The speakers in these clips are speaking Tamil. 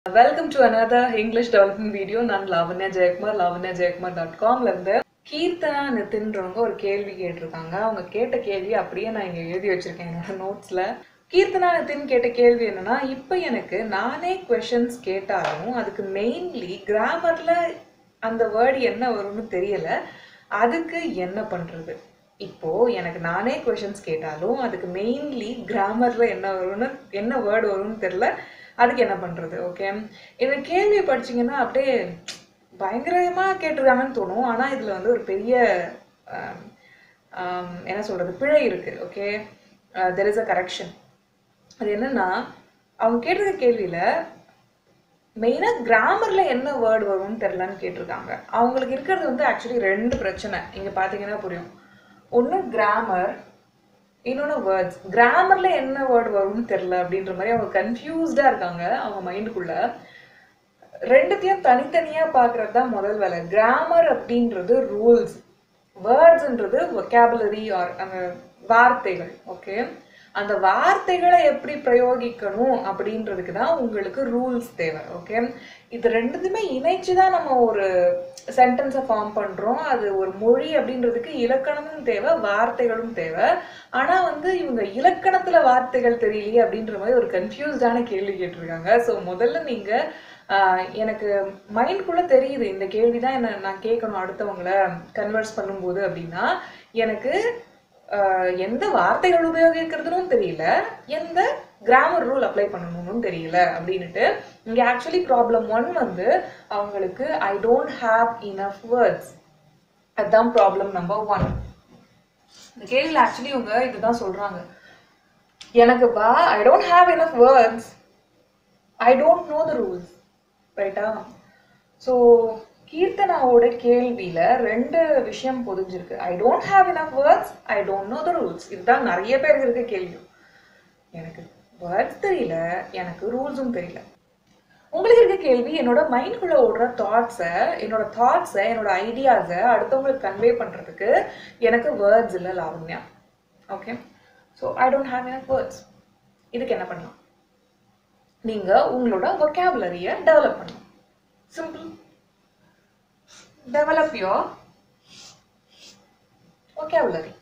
welcome to another English development video நான் லாவண்யா ஜெயக்குமார் லாவண்யா ஜெயக்குமார் டாட் காம்ல இருந்து கீர்த்தனா நிதின்றவங்க ஒரு கேள்வி கேட்டிருக்காங்க அவங்க கேட்ட கேள்வி அப்படியே நான் இங்க எழுதி வச்சிருக்கேன் என்னோட நோட்ஸ்ல கீர்த்தனா நிதின் கேட்ட கேள்வி என்னன்னா இப்போ எனக்கு நானே கொஷின்ஸ் கேட்டாலும் அதுக்கு மெயின்லி கிராமர்ல அந்த வேர்டு என்ன வரும்னு தெரியல அதுக்கு என்ன பண்றது இப்போ எனக்கு நானே கொஷின்ஸ் கேட்டாலும் அதுக்கு மெயின்லி கிராமர்ல என்ன வரும்னு என்ன வேர்டு வரும்னு தெரியல அதுக்கு என்ன பண்றது ஓகே இந்த கேள்வியை படிச்சீங்கன்னா அப்படியே பயங்கரமா கேட்டிருக்காங்கன்னு தோணும் ஆனா இதுல வந்து ஒரு பெரிய ஆம், ஆம், என்ன சொல்றது பிழை இருக்கு okay there is a correction அது என்னன்னா அவங்க கேட்டிருக்க கேள்வியில மெயினா கிராமர்ல என்ன வேர்டு வரும்னு தெரிலன்னு கேட்டிருக்காங்க அவங்களுக்கு இருக்கிறது வந்து ஆக்சுவலி ரெண்டு பிரச்சனை இங்க பாத்தீங்கன்னா புரியும் ஒண்ணு கிராமர் இன்னொன்று வேர்ட்ஸ் கிராமர்ல என்ன வேர்டு வரும்னு தெரில அப்படின்ற மாதிரி அவங்க கன்ஃபியூஸ்டா இருக்காங்க அவங்க மைண்டுக்குள்ள ரெண்டுத்தையும் தனித்தனியா பார்க்கறது தான் முதல் வேலை கிராமர் அப்படின்றது ரூல்ஸ் வேர்ட்ஸ்ன்றது vocabulary ஆர் அந்த வார்த்தைகள் ஓகே அந்த வார்த்தைகளை எப்படி பிரயோகிக்கணும் அப்படின்றதுக்கு தான் உங்களுக்கு ரூல்ஸ் தேவை ஓகே இது ரெண்டுத்துமே இணைச்சு தான் நம்ம ஒரு சென்டென்ஸை ஃபார்ம் பண்றோம் அது ஒரு மொழி அப்படின்றதுக்கு இலக்கணமும் தேவை வார்த்தைகளும் தேவை ஆனா வந்து இவங்க இலக்கணத்துல வார்த்தைகள் தெரியலையே அப்படின்ற மாதிரி ஒரு கன்ஃபியூஸ்டான கேள்வி கேட்டிருக்காங்க ஸோ முதல்ல நீங்க ஆஹ் எனக்கு மைண்ட்குள்ள தெரியுது இந்த கேள்விதான் என்ன நான் கேட்கணும் அடுத்தவங்கள கன்வர்ஸ் பண்ணும்போது அப்படின்னா எனக்கு ஆஹ் எந்த வார்த்தைகள் உபயோகிக்கிறதுனும் தெரியல எந்த கிராமர் ரூல் அப்ளை பண்ணணும்னு தெரியல அப்படின்னுட்டு இங்க ஆக்சுவலி ப்ராப்ளம் ஒன் வந்து அவங்களுக்கு I don't have enough words அதுதான் ப்ராப்ளம் நம்பர் ஒன் இந்த கேள்வியில் ஆக்சுவலி இவங்க இதுதான் சொல்றாங்க எனக்கு பா I don't have enough words I don't know the rules ரைட்டா ஸோ கீர்த்தனாவோட கேள்வியில ரெண்டு விஷயம் பொதிஞ்சிருக்கு I don't have enough words I don't know the rules இதுதான் நிறைய பேருக்கு இருக்க கேள்வி எனக்கு வேர்ட்ஸ் தெரியல எனக்கு ரூல்ஸும் தெரியல உங்களுக்கு இருக்க கேள்வி என்னோட மைண்ட்குள்ள ஓடுற தாட்ஸை என்னோட தாட்ஸை என்னோட ஐடியாஸை அடுத்தவங்களுக்கு கன்வே பண்றதுக்கு எனக்கு வேர்ட்ஸ் இல்லை Lavanya okay so I don't have enough words இதுக்கு என்ன பண்ணலாம் நீங்க உங்களோட vocabulary-ய டெவலப் பண்ணணும் சிம்பிள் டெவலப் யோர் vocabulary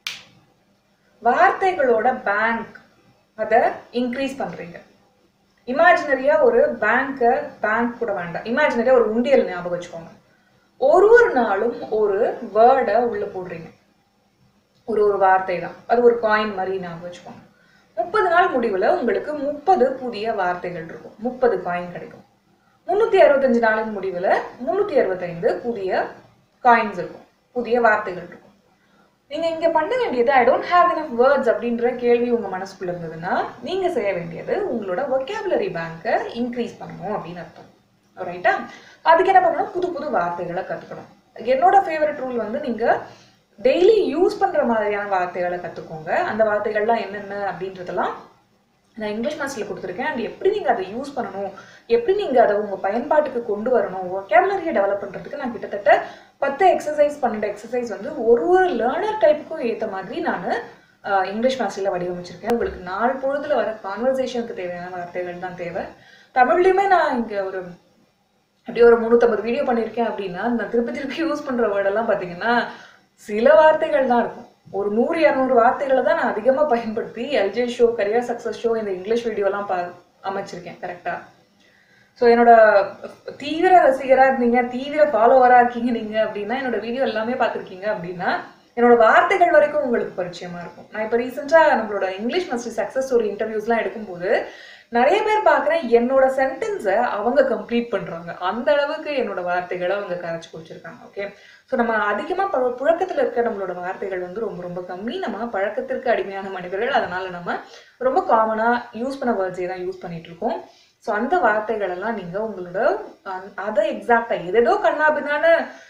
வார்த்தைகளோட பேங்க் அதை இன்க்ரீஸ் பண்றீங்க இமேஜினரியா ஒரு பேங்க்கை பேங்க் கூட வேண்டாம் இமேஜினரியா ஒரு உண்டியல் ஞாபகம் வச்சுக்கோங்க ஒரு ஒரு நாளும் ஒரு வேர்டை உள்ள போடுறீங்க ஒரு ஒரு வார்த்தை தான் அது ஒரு காயின் மாதிரி ஞாபகம் வச்சுக்கோங்க முப்பது நாள் முடிவில் உங்களுக்கு முப்பது புதிய வார்த்தைகள் இருக்கும் முப்பது காயின் கிடைக்கும் முந்நூற்றி அறுபத்தஞ்சு நாளின் முடிவில் முந்நூற்றி அறுபத்தைந்து புதிய காயின்ஸ் இருக்கும் புதிய வார்த்தைகள் இருக்கும் நீங்க இங்க பண்ண வேண்டியது I don't have enough words அப்படின்ற கேள்வி உங்க மனசுக்குள்ள இருந்ததுன்னா நீங்க செய்ய வேண்டியது உங்களோட vocabulary பேங்கை இன்க்ரீஸ் பண்ணணும் அப்படின்னு அர்த்தம் ரைட்டா அதுக்கு என்ன பண்ணணும் புது புது வார்த்தைகளை கத்துக்கணும் என்னோட ஃபேவரட் ரூல் வந்து நீங்க டெய்லி யூஸ் பண்ற மாதிரியான வார்த்தைகளை கத்துக்கோங்க அந்த வார்த்தைகள்லாம் என்னென்ன அப்படின்றதெல்லாம் நான் இங்கிலீஷ் மாஸ்டர்ல கொடுத்துருக்கேன் அண்ட் எப்படி நீங்க அதை யூஸ் பண்ணணும் எப்படி நீங்க அதை உங்க பயன்பாட்டுக்கு கொண்டு வரணும் vocabulary டெவலப் பண்றதுக்கு நான் கிட்டத்தட்ட பத்து எக்ஸசைஸ் பன்னெண்டு எக்ஸசைஸ் வந்து ஒரு ஒரு லேர்னர் டைப்புக்கும் ஏத்த மாதிரி நான் இங்கிலீஷ் மாஸ்டர்ல வடிவமைச்சிருக்கேன் உங்களுக்கு நாள் பொழுதுல வர கான்வர்சேஷனுக்கு தேவையான வார்த்தைகள் தான் தேவை தமிழ்லையுமே நான் இங்க ஒரு அப்படியே ஒரு முந்நூற்றம்பது வீடியோ பண்ணியிருக்கேன் அப்படின்னா நான் திருப்பி திருப்பி யூஸ் பண்ற வேர்டெல்லாம் பார்த்தீங்கன்னா சில வார்த்தைகள் தான் இருக்கும் ஒரு நூறு இரநூறு வார்த்தைகளை தான் நான் அதிகமாக பயன்படுத்தி LJ show career success show இந்த இங்கிலீஷ் வீடியோலாம் பா அமைச்சிருக்கேன் கரெக்டாக ஸோ என்னோட தீவிர ரசிகராக இருந்தீங்க தீவிர ஃபாலோவராக இருக்கீங்க நீங்கள் அப்படின்னா என்னோட வீடியோ எல்லாமே பார்த்துருக்கீங்க அப்படின்னா என்னோட வார்த்தைகள் வரைக்கும் உங்களுக்கு பரிச்சயமா இருக்கும் நான் இப்போ ரீசெண்டாக நம்மளோட இங்கிலீஷ் மாஸ்டர் சக்ஸஸ் ஸ்டோரி இன்டர்வியூஸ்லாம் எடுக்கும்போது நிறைய பேர் பார்க்குறேன் என்னோட சென்டென்ஸை அவங்க கம்ப்ளீட் பண்ணுறாங்க அந்த அளவுக்கு என்னோட வார்த்தைகளை அவங்க கரைச்சி குடிச்சிருக்காங்க ஓகே ஸோ நம்ம அதிகமாக பழ புழக்கத்தில் இருக்க நம்மளோட வார்த்தைகள் வந்து ரொம்ப ரொம்ப கம்மி நம்ம பழக்கத்திற்கு அடிமையான மனிதர்கள் அதனால நம்ம ரொம்ப காமனாக யூஸ் பண்ண வேர்ட்ஸே தான் யூஸ் பண்ணிட்டு இருக்கோம் ஸோ அந்த வார்த்தைகள் எல்லாம் நீங்க உங்களோட அஹ், அதை எக்ஸாக்டா எதேதோ கண்ணாபிதான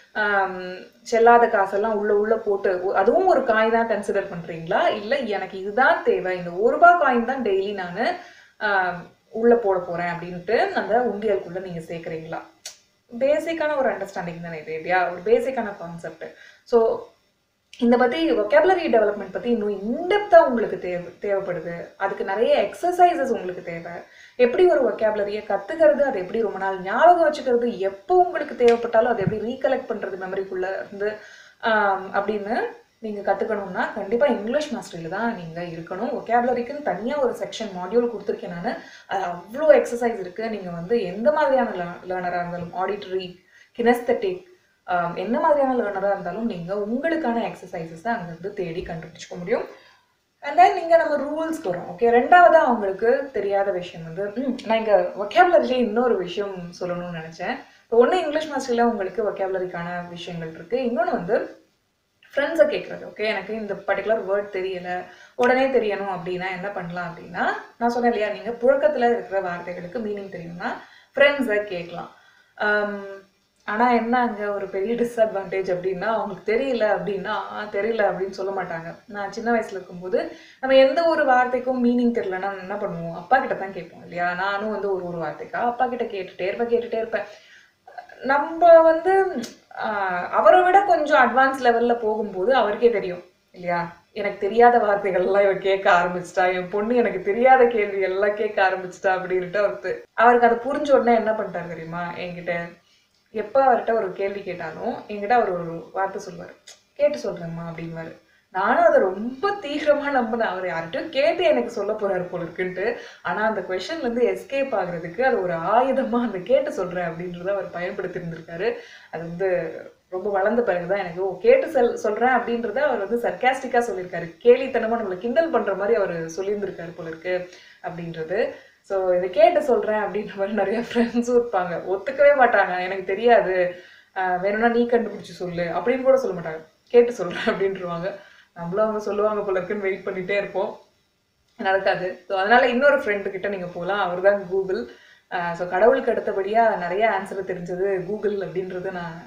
செல்லாத காசெல்லாம் உள்ள உள்ள போட்டு ஒ- அதுவும் ஒரு காய் தான் கன்சிடர் பண்றீங்களா இல்ல எனக்கு இதுதான் தேவை இந்த ஒரு ரூபாய் காயின் தான் டெய்லி நான் உள்ள போட போறேன் அப்படின்ட்டு அந்த உண்டியலுக்குள்ள நீங்க சேர்க்குறீங்களா பேசிக்கான ஒரு அண்டர்ஸ்டாண்டிங் தானே இது இல்லையா ஒரு பேசிக்கான கான்செப்ட் ஸோ இந்த பற்றி ஒகேபுலரி டெவலப்மெண்ட் பற்றி இன்னும் இன்டெப்த்தாக உங்களுக்கு தேவை தேவைப்படுது அதுக்கு நிறைய எக்ஸசைசஸ் உங்களுக்கு தேவை எப்படி ஒரு ஒகேபுலரியை கற்றுக்கிறது அது எப்படி ரொம்ப நாள் ஞாபகம் வச்சுக்கிறது எப்போ உங்களுக்கு தேவைப்பட்டாலும் அதை எப்படி ரீகலெக்ட் பண்ணுறது மெமரிக்குள்ளே இருந்து ஆம், அப்படின்னு நீங்கள் கற்றுக்கணும்னா கண்டிப்பாக இங்கிலீஷ் மாஸ்டரியில் தான் நீங்கள் இருக்கணும் ஒகேபுலரிக்குன்னு தனியாக ஒரு செக்ஷன் மாடியூல் கொடுத்துருக்கேன் நான் அது அவ்வளோ எக்ஸசைஸ் இருக்குது நீங்கள் வந்து எந்த மாதிரியான லேர்னராக இருந்தாலும் ஆடிட்டரி கினஸ்தட்டிக் என்ன மாதிரியான லேர்னராக இருந்தாலும் நீங்கள் உங்களுக்கான எக்ஸசைசஸ் தான் அங்கேருந்து தேடி கண்டுபிடிச்சிக்க முடியும் அண்ட் தென் நீங்கள் நம்ம ரூல்ஸ்க்கு வரோம் ஓகே ரெண்டாவது அவங்களுக்கு தெரியாத விஷயம் வந்து ம், நான் இங்கே ஒகேபுலரிலே இன்னொரு விஷயம் சொல்லணும்னு நினச்சேன் இப்போ ஒன்று இங்கிலீஷ் மாஸ்டரில் உங்களுக்கு ஒகேபுலரிக்கான விஷயங்கள் இருக்குது இன்னொன்று வந்து ஃப்ரெண்ட்ஸை கேட்குறது ஓகே எனக்கு இந்த பர்டிகுலர் வேர்ட் தெரியல உடனே தெரியணும் அப்படின்னா என்ன பண்ணலாம் அப்படின்னா நான் சொன்னேன் இல்லையா நீங்கள் புழக்கத்தில் இருக்கிற வார்த்தைகளுக்கு மீனிங் தெரியும்னா ஃப்ரெண்ட்ஸை கேட்கலாம் ஆனால் என்ன அங்கே ஒரு பெரிய டிஸ்அட்வான்டேஜ் அப்படின்னா அவங்களுக்கு தெரியல அப்படின்னா "ஆ, தெரியல அப்படின்னு சொல்ல மாட்டாங்க நான் சின்ன வயசுல இருக்கும்போது நம்ம எந்த ஒரு வார்த்தைக்கும் மீனிங் தெரியலன்னா நம்ம என்ன பண்ணுவோம் அப்பா கிட்ட தான் கேட்போம் இல்லையா நானும் வந்து ஒரு ஒரு வார்த்தைக்கா அப்பா கிட்ட கேட்டுட்டே இருப்பேன் கேட்டுட்டே இருப்பேன் நம்ம வந்து ஆஹ், அவரை விட கொஞ்சம் அட்வான்ஸ் லெவல்ல போகும்போது அவருக்கே தெரியும் இல்லையா எனக்கு தெரியாத வார்த்தைகள்லாம் இவ கேட்க ஆரம்பிச்சிட்டா என் பொண்ணு எனக்கு தெரியாத கேள்வி எல்லாம் கேட்க ஆரம்பிச்சிட்டா அப்படின்ட்டு அவருக்கு அவருக்கு அதை புரிஞ்ச உடனே என்ன பண்ணிட்டாரு தெரியுமா என்கிட்ட எப்போ அவர்கிட்ட ஒரு கேள்வி கேட்டாலும் என்கிட்ட அவர் ஒரு வார்த்தை சொல்லுவார் கேட்டு சொல்றேம்மா அப்படின்வாரு நானும் அதை ரொம்ப தீவிரமா நம்பினேன் அவர் யார்கிட்டயும் கேட்டு எனக்கு சொல்ல போறாரு போல இருக்குன்ட்டு ஆனா அந்த கொஷன்ல இருந்து எஸ்கேப் ஆகுறதுக்கு அது ஒரு ஆயுதமா அந்த கேட்டு சொல்றேன் அப்படின்றத அவர் பயன்படுத்தி இருந்திருக்காரு அது வந்து ரொம்ப வளர்ந்த பிறகுதான் எனக்கு ஓ கேட்டு சொல் சொல்றேன் அப்படின்றத அவர் வந்து சர்க்காஸ்டிக்கா சொல்லியிருக்காரு கேலித்தனமா நம்மளை கிண்டல் பண்ற மாதிரி அவர் சொல்லியிருந்திருக்காரு போல இருக்கு அப்படின்றது ஸோ இதை கேட்டு சொல்றேன் அப்படின்ற மாதிரி நிறைய ஃப்ரெண்ட்ஸும் இருப்பாங்க ஒத்துக்கவே மாட்டாங்க எனக்கு தெரியாது ஆஹ் வேணும்னா நீ கண்டுபிடிச்சு சொல்லு அப்படின்னு கூட சொல்ல மாட்டாங்க கேட்டு சொல்றேன் அப்படின்றவாங்க நம்மளும் அவங்க சொல்லுவாங்க போல இருக்குன்னு வெயிட் பண்ணிட்டே இருப்போம் நடக்காது ஸோ அதனால இன்னொரு ஃப்ரெண்டு கிட்ட நீங்க போகலாம் அவர் தான் கூகுள் ஸோ கடவுளுக்கு அடுத்தபடியா நிறைய ஆன்சர் தெரிஞ்சது கூகுள் அப்படின்றது நான்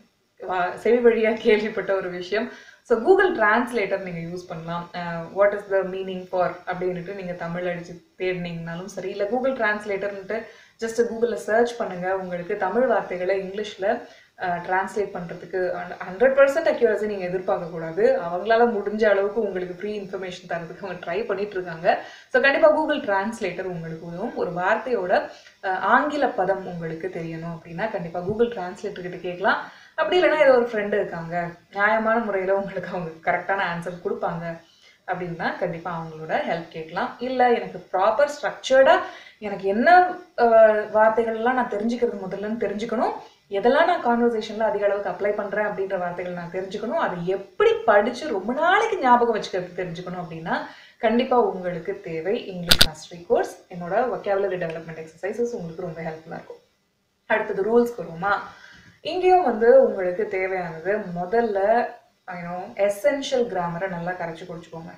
வா- செவி வழியா கேள்விப்பட்ட ஒரு விஷயம் ஸோ கூகுள் டிரான்ஸ்லேட்டர் நீங்க யூஸ் பண்ணலாம் what is the meaning for அப்படின்ட்டு நீங்க தமிழ் அடிச்சு தேடினீங்கனாலும் சரி இல்லை கூகுள் டிரான்ஸ்லேட்டர்ன்ட்டு ஜஸ்ட் கூகுளில் சர்ச் பண்ணுங்க உங்களுக்கு தமிழ் வார்த்தைகளை இங்கிலீஷ்ல டிரான்ஸ்லேட் பண்றதுக்கு ஹண்ட்ரட் பர்சன்ட் அக்யூரசி நீங்க எதிர்பார்க்க கூடாது அவங்களால முடிஞ்ச அளவுக்கு உங்களுக்கு ஃப்ரீ இன்ஃபர்மேஷன் தரதுக்கு அவங்க ட்ரை பண்ணிட்டு இருக்காங்க ஸோ கண்டிப்பா கூகுள் டிரான்ஸ்லேட்டர் உங்களுக்கு உதவும் ஒரு வார்த்தையோட அஹ், ஆங்கில பதம் உங்களுக்கு தெரியணும் அப்படின்னா கண்டிப்பா கூகுள் டிரான்ஸ்லேட்டர் கிட்ட கேட்கலாம் அப்படி இல்லைன்னா ஏதோ ஒரு ஃப்ரெண்டு இருக்காங்க நியாயமான முறையில் உங்களுக்கு அவங்க கரெக்டான ஆன்சர் கொடுப்பாங்க அப்படின்னா கண்டிப்பாக அவங்களோட ஹெல்ப் கேட்கலாம் இல்லை எனக்கு ப்ராப்பர் ஸ்ட்ரக்சர்டாக எனக்கு என்ன அஹ், வார்த்தைகள்லாம் நான் தெரிஞ்சுக்கிறது முதல்லன்னு தெரிஞ்சுக்கணும் எதெல்லாம் நான் கான்வர்சேஷனில் அதிக அளவுக்கு அப்ளை பண்ணுறேன் அப்படின்ற வார்த்தைகள் நான் தெரிஞ்சுக்கணும் அதை எப்படி படித்து ரொம்ப நாளைக்கு ஞாபகம் வச்சுக்கிறது தெரிஞ்சுக்கணும் அப்படின்னா கண்டிப்பாக உங்களுக்கு தேவை இங்கிலீஷ் மாஸ்டரி கோர்ஸ் என்னோட ஒகேபுலரி டெவலப்மெண்ட் எக்ஸசைசஸ் உங்களுக்கு ரொம்ப ஹெல்ப்ஃபுல்லாக இருக்கும் அடுத்தது ரூல்ஸ் வருவோமா இங்கேயும் வந்து உங்களுக்கு தேவையானது முதல்ல யூனோ எசென்ஷியல் கிராமரை நல்லா கரைச்சி குடிச்சுக்கோங்க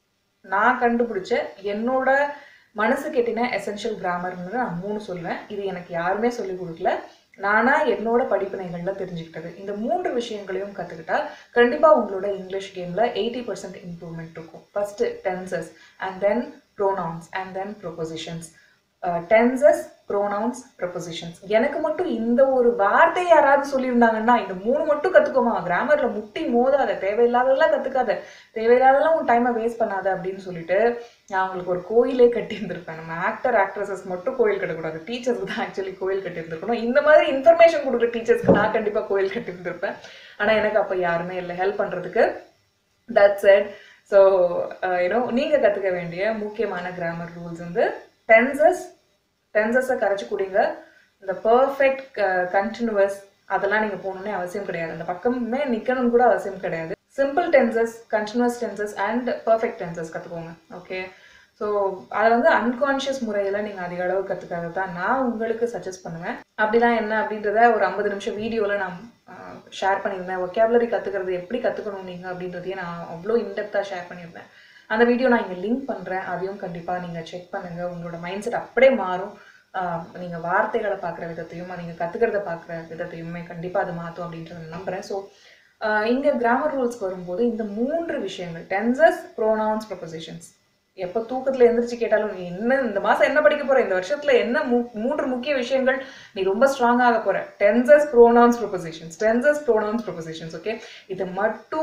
நான் கண்டுபிடிச்ச என்னோட மனசு கெட்டின எசென்ஷியல் கிராமர்னு நான் மூணு சொல்வேன் இது எனக்கு யாருமே சொல்லி கொடுக்கல நானா என்னோட படிப்பினைகள்ல தெரிஞ்சுக்கிட்டது இந்த மூன்று விஷயங்களையும் கத்துக்கிட்டா கண்டிப்பா உங்களோட இங்கிலீஷ் கேம்ல எயிட்டி பர்சன்ட் இம்ப்ரூவ்மெண்ட் இருக்கும் first tenses and then pronouns and then prepositions tenses pronouns prepositions எனக்கு மட்டும் இந்த ஒரு வார்த்தை யாராவது சொல்லியிருந்தாங்கன்னா இந்த மூணு மட்டும் கத்துக்கோமா கிராமர்ல முட்டி மோதாத தேவையில்லாததெல்லாம் கத்துக்காத தேவையில்லாதெல்லாம் உன் டைமை வேஸ்ட் பண்ணாத அப்படின்னு சொல்லிட்டு நான் அவங்களுக்கு ஒரு கோயிலே கட்டி இருந்திருப்பேன் நம்ம ஆக்டர் ஆக்ட்ரஸஸ் மட்டும் கோயில் கட்டக்கூடாது டீச்சர்ஸ்க்கு தான் ஆக்சுவலி கோயில் கட்டி இருந்திருக்கணும் இந்த மாதிரி இன்ஃபர்மேஷன் கொடுக்குற டீச்சர்ஸ்க்கு நான் கண்டிப்பா கோயில் கட்டி இருந்திருப்பேன் ஆனா எனக்கு அப்ப யாருமே இல்லை ஹெல்ப் பண்றதுக்கு தட் செட் ஸோ யூனோ நீங்கள் கற்றுக்க வேண்டிய முக்கியமான கிராமர் ரூல்ஸ் வந்து டென்சஸ் டென்சஸை கரைச்சி குடிங்க இந்த பர்ஃபெக்ட் கண்டினியூவஸ் அதெல்லாம் நீங்கள் போகணுன்னே அவசியம் கிடையாது அந்த பக்கமே நிற்கணும்னு கூட அவசியம் கிடையாது simple tenses continuous tenses and perfect tenses கற்றுக்கோங்க ஓகே ஸோ அதை வந்து அன்கான்ஷியஸ் முறையில் நீங்கள் அதிக அளவு கற்றுக்கிறது தான் நான் உங்களுக்கு சஜஸ்ட் பண்ணுவேன் அப்படிலாம் என்ன அப்படின்றத ஒரு ஐம்பது நிமிஷம் வீடியோவில் நான் ஷேர் பண்ணியிருந்தேன் ஒகேபுலரி கற்றுக்கிறது எப்படி கற்றுக்கணும் நீங்கள் அப்படின்றதையும் நான் அவ்வளோ இன்டெப்த்தாக ஷேர் பண்ணியிருந்தேன் அந்த வீடியோ நான் இங்கே லிங்க் பண்ணுறேன் அதையும் கண்டிப்பாக நீங்கள் செக் பண்ணுங்கள் உங்களோட மைண்ட் செட் அப்படியே மாறும் நீங்கள் வார்த்தைகளை பார்க்குற விதத்தையும் நீங்கள் கற்றுக்கிறத பார்க்குற விதத்தையுமே கண்டிப்பாக அது மாற்றும் அப்படின்றத நான் நம்புகிறேன் ஸோ இங்கே கிராமர் ரூல்ஸ்க்கு வரும்போது இந்த மூன்று விஷயங்கள் டென்சஸ் ப்ரோனவுன்ஸ் ப்ரொபொசிஷன்ஸ் எப்போ தூக்கத்தில் எந்திரிச்சு கேட்டாலும் நீ என்ன இந்த மாதம் என்ன படிக்க போற இந்த வருஷத்துல என்ன மூ- மூன்று முக்கிய விஷயங்கள் நீ ரொம்ப ஸ்ட்ராங் ஆக போற tenses pronouns prepositions tenses pronouns prepositions okay இது மட்டும்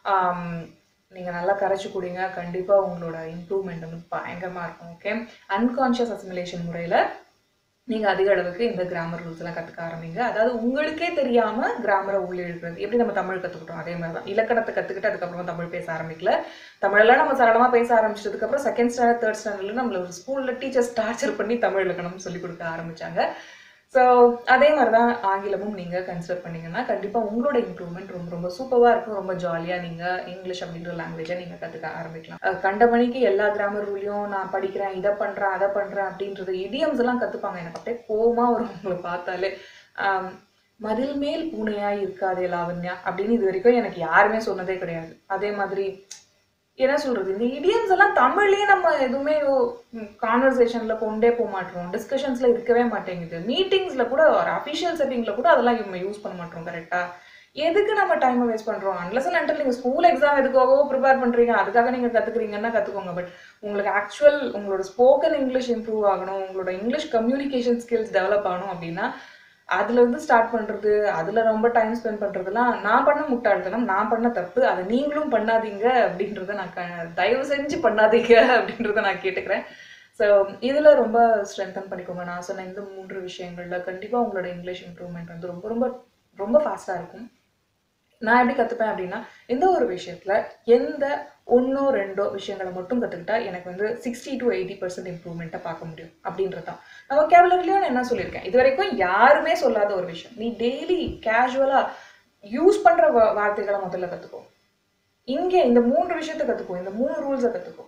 நீங்கள் நல்லா கரைச்சி குடிங்க கண்டிப்பாக உங்களோட இம்ப்ரூவ்மெண்ட் வந்து பயங்கரமாக இருக்கும் ஓகே அன்கான்ஷியஸ் அசிமுலேஷன் முறையில் நீங்கள் அதிக அளவுக்கு இந்த கிராமர் ரூல்ஸ் எல்லாம் கற்றுக்க ஆரம்பிங்க அதாவது உங்களுக்கே தெரியாமல் கிராமரை உள்ளே எழுதுறது எப்படி நம்ம தமிழ் கற்றுக்கிட்டோம் அதே மாதிரி தான் இலக்கணத்தை கற்றுக்கிட்டு அதுக்கப்புறமா தமிழ் பேச ஆரம்பிக்கல தமிழெல்லாம் நம்ம சரளமாக பேச ஆரம்பிச்சதுக்கப்புறம் செகண்ட் ஸ்டாண்டர்ட் தேர்ட் ஸ்டாண்டர்டில் நம்மள ஒரு ஸ்கூலில் டீச்சர்ஸ் டார்ச்சர் பண்ணி தமிழ் இலக்கணம் சொல்லி கொடுக்க ஆரம்பிச்சாங்க ஸோ அதே மாதிரி தான் ஆங்கிலமும் நீங்கள் கன்சிடர் பண்ணீங்கன்னா கண்டிப்பாக உங்களோட இம்ப்ரூவ்மெண்ட் ரொம்ப ரொம்ப சூப்பராக இருக்கும் ரொம்ப ஜாலியாக நீங்கள் இங்கிலீஷ் அப்படின்ற லாங்குவேஜை நீங்கள் கற்றுக்க ஆரம்பிக்கலாம் அஹ் கண்ட மணிக்கு எல்லா கிராமர் ரூலையும் நான் படிக்கிறேன் இதை பண்ணுறேன் அதை பண்ணுறேன் அப்படின்றது இடியம்ஸ் எல்லாம் கற்றுப்பாங்க எனக்கு அப்படியே கோவமாக வரும் உங்களை பார்த்தாலே ஆம், மதில் மேல் பூனையாய் இருக்காதே லாவண்யா அப்படின்னு இது வரைக்கும் எனக்கு யாருமே சொன்னதே கிடையாது அதே மாதிரி என்ன சொல்றது இந்த இடியம்ஸ் எல்லாம் தமிழ்லயே நம்ம எதுவுமே கான்வர்சேஷன்ல கொண்டே போக மாட்டோம் டிஸ்கஷன்ஸ்ல இருக்கவே மாட்டேங்குது மீட்டிங்ஸ்ல கூட ஒரு அஃபிஷியல் செட்டிங்ல கூட அதெல்லாம் நம்ம யூஸ் பண்ண மாட்டோம் கரெக்டா எதுக்கு நம்ம டைமை வேஸ்ட் பண்றோம் அன்லஸ் அண்ட் நீங்க ஸ்கூல் எக்ஸாம் எதுக்காகவோ ப்ரிப்பேர் பண்றீங்க அதுக்காக நீங்க கத்துக்கிறீங்கன்னா கத்துக்கோங்க பட் உங்களுக்கு ஆக்சுவல் உங்களோட ஸ்போக்கன் இங்கிலீஷ் இம்ப்ரூவ் ஆகணும் உங்களோட இங்கிலீஷ் கம்யூனிகேஷன் ஸ்கில்ஸ் டெவலப் ஆகணும் அப்படின்னா அதுல இருந்து ஸ்டார்ட் பண்றது அதுல ரொம்ப டைம் ஸ்பெண்ட் பண்றதுலாம் நான் பண்ண முட்டாள்தனம் நான் பண்ண தப்பு அதை நீங்களும் பண்ணாதீங்க அப்படின்றத நான் க- தயவு செஞ்சு பண்ணாதீங்க அப்படின்றத நான் கேட்டுக்கிறேன் ஸோ இதில் ரொம்ப ஸ்ட்ரென்தன் பண்ணிக்கோங்க நான் சொன்ன இந்த மூன்று விஷயங்கள்ல கண்டிப்பாக உங்களோட இங்கிலீஷ் இம்ப்ரூவ்மெண்ட் வந்து ரொம்ப ரொம்ப ரொம்ப ஃபாஸ்ட்டாக இருக்கும் நான் எப்படி கற்றுப்பேன் அப்படின்னா எந்த ஒரு விஷயத்தில் எந்த ஒன்றோ ரெண்டோ விஷயங்களை மட்டும் கற்றுக்கிட்டா எனக்கு வந்து சிக்ஸ்டி டு எயிட்டி பர்சன்ட் இம்ப்ரூவ்மெண்ட்டை பார்க்க முடியும் அப்படின்றது தான் நம்ம கேபலரிலையும் நான் என்ன சொல்லியிருக்கேன் இது வரைக்கும் யாருமே சொல்லாத ஒரு விஷயம் நீ டெய்லி கேஷுவலாக யூஸ் பண்ணுற வார்த்தைகளை முதல்ல கற்றுக்கோ இங்கே இந்த மூன்று விஷயத்தை கற்றுக்கோ இந்த மூணு ரூல்ஸை கற்றுக்கோ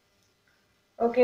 ஓகே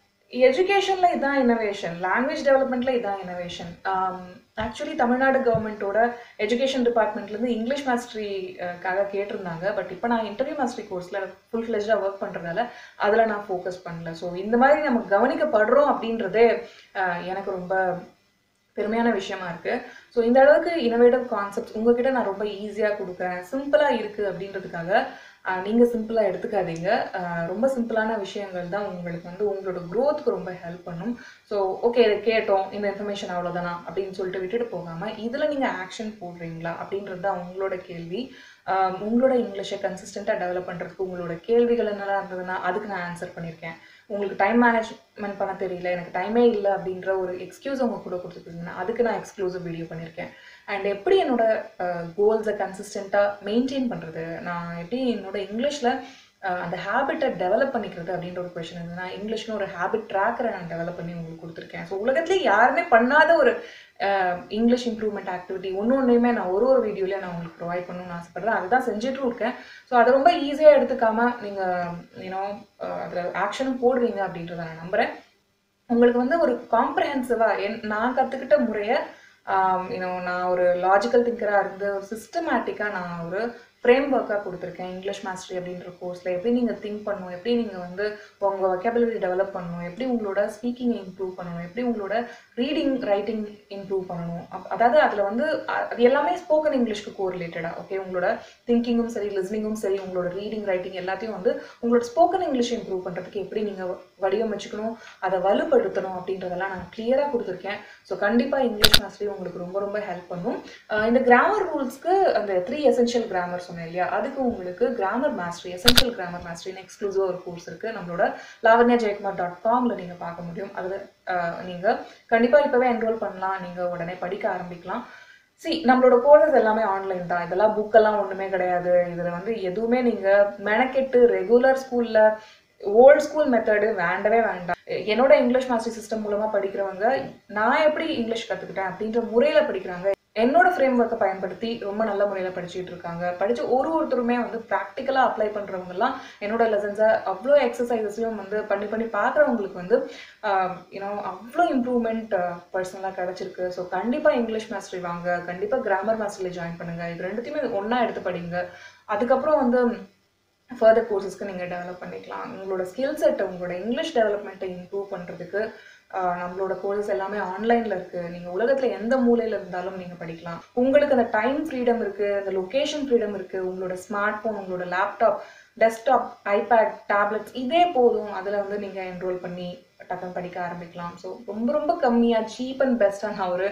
எஜுகேஷனில் இதான் இனோவேஷன் லாங்குவேஜ் டெவலப்மெண்ட்டில் இதான் இனோவேஷன் ஆக்சுவலி தமிழ்நாடு கவர்மெண்ட்டோட எஜுகேஷன் டிபார்ட்மெண்ட்லேருந்து இங்கிலீஷ் மாஸ்டரிக்காக கேட்டிருந்தாங்க பட் இப்போ நான் இன்டர்வியூ மாஸ்டரி கோர்ஸில் ஃபுல் ஃப்ளெஜாக ஒர்க் பண்ணுறதால அதில் நான் ஃபோக்கஸ் பண்ணல ஸோ இந்த மாதிரி நம்ம கவனிக்கப்படுறோம் அப்படின்றதே அஹ், எனக்கு ரொம்ப பெருமையான விஷயமா இருக்கு ஸோ இந்த அளவுக்கு இனோவேட்டிவ் கான்செப்ட் உங்ககிட்ட நான் ரொம்ப ஈஸியாக கொடுக்குறேன் சிம்பிளாக இருக்கு அப்படின்றதுக்காக ஆஹ், நீங்க சிம்பிளா எடுத்துக்காதீங்க ஆஹ், ரொம்ப சிம்பிளான விஷயங்கள் தான் உங்களுக்கு வந்து உங்களோட growth-க்கு ரொம்ப ஹெல்ப் பண்ணும் ஸோ ஓகே இதை கேட்டோம் இந்த இன்ஃபர்மேஷன் அவ்வளோதானா அப்படின்னு சொல்லிட்டு விட்டுட்டு போகாம இதுல நீங்க ஆக்ஷன் போடுறீங்களா அப்படின்றது தான் உங்களோட கேள்வி ஆஹ், உங்களோட இங்கிலீஷை கன்சிஸ்டண்ட்டாக டெவலப் பண்றதுக்கு உங்களோட கேள்விகள் என்னெல்லாம் இருந்ததுன்னா அதுக்கு நான் ஆன்சர் பண்ணியிருக்கேன் உங்களுக்கு டைம் மேனேஜ்மெண்ட் பண்ண தெரியல எனக்கு டைமே இல்லை அப்படின்ற ஒரு எக்ஸ்கியூஸ் அவங்க கூட கொடுத்துருக்கீங்கன்னா அதுக்கு நான் எக்ஸ்க்ளூசிவ் வீடியோ பண்ணியிருக்கேன் அண்ட் எப்படி என்னோட கோல்ஸை கன்சிஸ்டண்ட்டாக மெயின்டைன் பண்ணுறது நான் எப்படி என்னோட இங்கிலீஷில் அந்த ஹேபிட்டை டெவலப் பண்ணிக்கிறது அப்படின்ற ஒரு கொஷின் இருந்தது நான் இங்கிலீஷ்னு ஒரு ஹேபிட் ட்ராக்கரை நான் டெவலப் பண்ணி உங்களுக்கு கொடுத்துருக்கேன் ஸோ உலகத்துலேயே யாருமே பண்ணாத ஒரு இங்கிலீஷ் இம்ப்ரூவ்மெண்ட் ஆக்டிவிட்டி ஒன்று ஒன்றையுமே நான் ஒரு ஒரு வீடியோவில் நான் உங்களுக்கு ப்ரொவைட் பண்ணணும்னு ஆசைப்படுறேன் அதுதான் செஞ்சுட்டும் இருக்கேன் ஸோ அதை ரொம்ப ஈஸியாக எடுத்துக்காம நீங்கள் யூனோ அதில் ஆக்ஷனும் போடுவீங்க அப்படின்றத நான் நம்புகிறேன் உங்களுக்கு வந்து ஒரு காம்ப்ரஹென்சிவாக என் நான் கற்றுக்கிட்ட முறையை யூனோ நான் ஒரு லாஜிக்கல் திங்கராக இருந்து ஒரு சிஸ்டமேட்டிக்காக நான் ஒரு ஃப்ரேம் ஒர்க்காக கொடுத்துருக்கேன் இங்கிலீஷ் மாஸ்டரி அப்படின்ற கோர்ஸில் எப்படி நீங்கள் திங்க் பண்ணணும் எப்படி நீங்கள் வந்து உங்கள் vocabulary டெவலப் பண்ணணும் எப்படி உங்களோட ஸ்பீக்கிங்கை இம்ப்ரூவ் பண்ணணும் எப்படி உங்களோட ரீடிங் ரைட்டிங் இம்ப்ரூவ் பண்ணணும் அப்- அதாவது அதில் வந்து அ- அது எல்லாமே ஸ்போக்கன் இங்கிலீஷ்க்கு கோ ரிலேட்டடாக ஓகே உங்களோட திங்கிங்கும் சரி லிஸ்னிங்கும் சரி உங்களோட ரீடிங் ரைட்டிங் எல்லாத்தையும் வந்து உங்களோட ஸ்போக்கன் இங்கிலீஷ் இம்ப்ரூவ் பண்ணுறதுக்கு எப்படி நீங்கள் வடிவமைச்சுக்கணும் அதை வலுப்படுத்தணும் அப்படின்றதெல்லாம் நான் கிளியராக கொடுத்துருக்கேன் ஸோ கண்டிப்பாக இங்கிலீஷ் மாஸ்டரி உங்களுக்கு ரொம்ப ரொம்ப ஹெல்ப் பண்ணும் அஹ் இந்த கிராமர் ரூல்ஸ்க்கு அந்த த்ரீ எசென்ஷியல் கிராமர் சொன்னேன் இல்லையா அதுக்கு உங்களுக்கு கிராமர் மாஸ்டரி எசென்ஷியல் கிராமர் மாஸ்டரின்னு எக்ஸ்க்ளூசிவாக ஒரு கோர்ஸ் இருக்குது நம்மளோட லாவண்யா ஜெயக்குமார் டாட் காமில் நீங்கள் பார்க்க முடியும் அதில் நீங்கள் கண்டிப்பாக இப்போவே என்ரோல் பண்ணலாம் நீங்கள் உடனே படிக்க ஆரம்பிக்கலாம் சி நம்மளோட கோர்சஸ் எல்லாமே ஆன்லைன் தான் இதெல்லாம் புக்கெல்லாம் ஒன்றுமே கிடையாது இதில் வந்து எதுவுமே நீங்கள் மெனக்கெட்டு ரெகுலர் ஸ்கூலில் ஓல்ட் ஸ்கூல் மெத்தடு வேண்டவே வேண்டாம் என்னோட இங்கிலீஷ் மாஸ்டர் சிஸ்டம் மூலமாக படிக்கிறவங்க நான் எப்படி இங்கிலீஷ் கற்றுக்கிட்டேன் அப்படின்ற முறையில் படிக்கிறாங்க என்னோட ஃப்ரேம் ஒர்க்கை பயன்படுத்தி ரொம்ப நல்ல முறையில் படிச்சுட்டு இருக்காங்க படித்து ஒரு ஒருத்தருமே வந்து ப்ராக்டிக்கலாக அப்ளை பண்ணுறவங்கலாம் என்னோட லெசன்ஸை அவ்வளோ எக்ஸசைசஸையும் வந்து பண்ணி பண்ணி பார்க்குறவங்களுக்கு வந்து யூனோ அவ்வளோ இம்ப்ரூவ்மெண்ட் பர்சனலாக கிடச்சிருக்கு ஸோ கண்டிப்பாக இங்கிலீஷ் மாஸ்டரி வாங்க கண்டிப்பாக கிராமர் மாஸ்டரில் ஜாயின் பண்ணுங்கள் இது ரெண்டுத்தையுமே ஒன்றா எடுத்து படிங்க அதுக்கப்புறம் வந்து ஃபர்தர் கோர்சஸ்க்கு நீங்கள் டெவலப் பண்ணிக்கலாம் உங்களோட ஸ்கில் செட்டை உங்களோட இங்கிலீஷ் டெவலப்மெண்ட்டை இம்ப்ரூவ் பண்ணுறதுக்கு நம்மளோட கோர்சஸ் எல்லாமே ஆன்லைனில் இருக்குது நீங்கள் உலகத்தில் எந்த மூலையில் இருந்தாலும் நீங்கள் படிக்கலாம் உங்களுக்கு அந்த டைம் ஃப்ரீடம் இருக்குது அந்த லொக்கேஷன் ஃப்ரீடம் இருக்குது உங்களோட ஸ்மார்ட் ஃபோன் உங்களோட லேப்டாப் டெஸ்க்டாப் ஐபேட் டேப்லெட்ஸ் இதே போதும் அதில் வந்து நீங்கள் என்ரோல் பண்ணி டக்குன்னு படிக்க ஆரம்பிக்கலாம் ஸோ ரொம்ப ரொம்ப கம்மியாக சீப் அண்ட் பெஸ்ட்டாக நான் ஒரு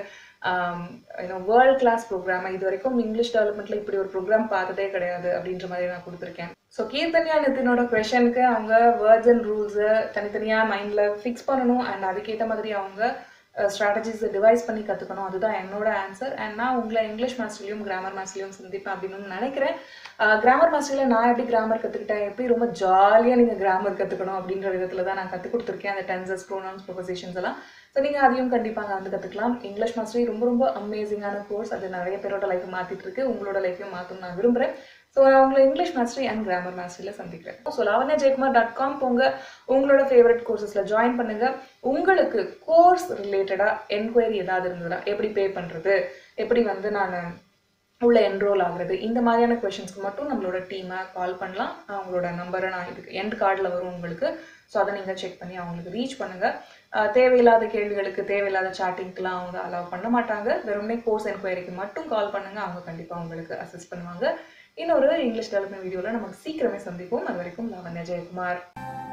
வேர்ல்ட் கிளாஸ் ப்ரோக்ராம் இது வரைக்கும் இங்கிலீஷ் டெவலப்மெண்ட்ல இப்படி ஒரு ப்ரோக்ராம் பார்த்ததே கிடையாது அப்படின்ற மாதிரி நான் கொடுத்துருக்கேன் ஸோ கீர்த்தன்யா நிதினோட கொஷனுக்கு அவங்க வேர்ட்ஸ் அண்ட் ரூல்ஸை தனித்தனியாக மைண்டில் ஃபிக்ஸ் பண்ணணும் அண்ட் அதுக்கேற்ற மாதிரி அவங்க ஸ்ட்ராட்டஜிஸை டிவைஸ் பண்ணி கற்றுக்கணும் அதுதான் என்னோட ஆன்சர் அண்ட் நான் உங்களை இங்கிலீஷ் மாஸ்டர்லையும் கிராமர் மாஸ்டர்லையும் சந்திப்பேன் அப்படின்னு நினைக்கிறேன் கிராமர் மாஸ்டரில் நான் எப்படி கிராமர் கற்றுக்கிட்டேன் எப்படி ரொம்ப ஜாலியாக நீங்கள் கிராமர் கற்றுக்கணும் அப்படின்ற விதத்தில் தான் நான் கற்றுக் கொடுத்துருக்கேன் அந்த டென்சஸ் ப்ரோனவுன்ஸ் ப்ரொபோசிஷன்ஸ் எல்லாம் ஸோ நீங்கள் அதையும் கண்டிப்பாக வந்து கற்றுக்கலாம் இங்கிலீஷ் மாஸ்டரி ரொம்ப ரொம்ப அமேசிங்கான கோர்ஸ் அது நிறைய பேரோட லைஃப் மாற்றிட்டு இருக்கு உங்களோட லைஃப்பையும் மாற்றணும் நான் விரும்புகிறேன் ஸோ நான் உங்களை இங்கிலீஷ் மாஸ்டரி அண்ட் கிராமர் மாஸ்டரியில் சந்திக்கிறேன் so Lavanya Jayakumar dot com போங்க உங்களோட ஃபேவரட் கோர்சஸில் ஜாயின் பண்ணுங்க உங்களுக்கு கோர்ஸ் ரிலேட்டடாக என்கொயரி ஏதாவது இருந்ததுன்னா எப்படி பே பண்ணுறது எப்படி வந்து நான் உள்ள என்ரோல் ஆகுறது இந்த மாதிரியான கொஷின்ஸ்க்கு மட்டும் நம்மளோட டீமை கால் பண்ணலாம் அவங்களோட நம்பரை நான் இதுக்கு எண்ட் கார்டில் வரும் உங்களுக்கு ஸோ அதை நீங்கள் செக் பண்ணி அவங்களுக்கு ரீச் பண்ணுங்கள் தேவையில்லாத கேள்விகளுக்கு தேவையில்லாத சாட்டிங்க்கெலாம் அவங்க அலோவ் பண்ண மாட்டாங்க வெறுமனே கோர்ஸ் என்கொயரிக்கு மட்டும் கால் பண்ணுங்கள் அவங்க கண்டிப்பாக உங்களுக்கு அசிஸ்ட் பண்ணுவாங்க இன்னொரு இங்கிலீஷ் டெவலப்மெண்ட் வீடியோவில் நமக்கு சீக்கிரமே சந்திப்போம் அது வரைக்கும் லாவண்யா ஜெயக்குமார்